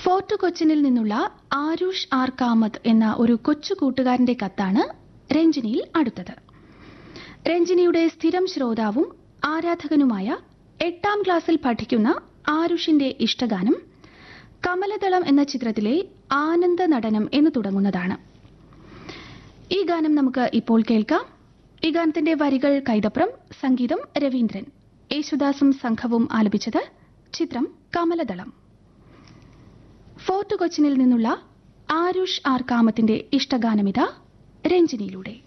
fort കൊച്ചിനിൽ നിന്നുള്ള Aarush R Kamath എന്ന ഒരു കൊച്ചു കൂട്ടുകാരന്റെ കത്താണ് രഞ്ജിനിയിൽ അടുത്തത് രഞ്ജിനിയുടെ സ്ഥിരം ശ്രോതാവും ആരാധകനുമായ എട്ടാം ക്ലാസ്സിൽ പഠിക്കുന്ന ആരുഷിന്റെ ഇഷ്ടഗാനം കമലദളം എന്ന ചിത്രത്തിലെ ആനന്ദ നടനം എന്ന് തുടങ്ങുന്നതാണ് ഈ ഗാനം നമുക്ക് ഇപ്പോൾ കേൾക്കാം ഈ ഗാനത്തിന്റെ വരികൾ കൈതപ്രം സംഗീതം രവീന്ദ്രൻ യേശുദാസും സംഘവും ആലപിച്ചത് ചിത്രം കമലദളം ഫോർട്ട് കൊച്ചിനിൽ നിന്നുള്ള ആരുഷ് ആർ കാമത്തിന്റെ ഇഷ്ടഗാനമിത രഞ്ജിനിയിലൂടെ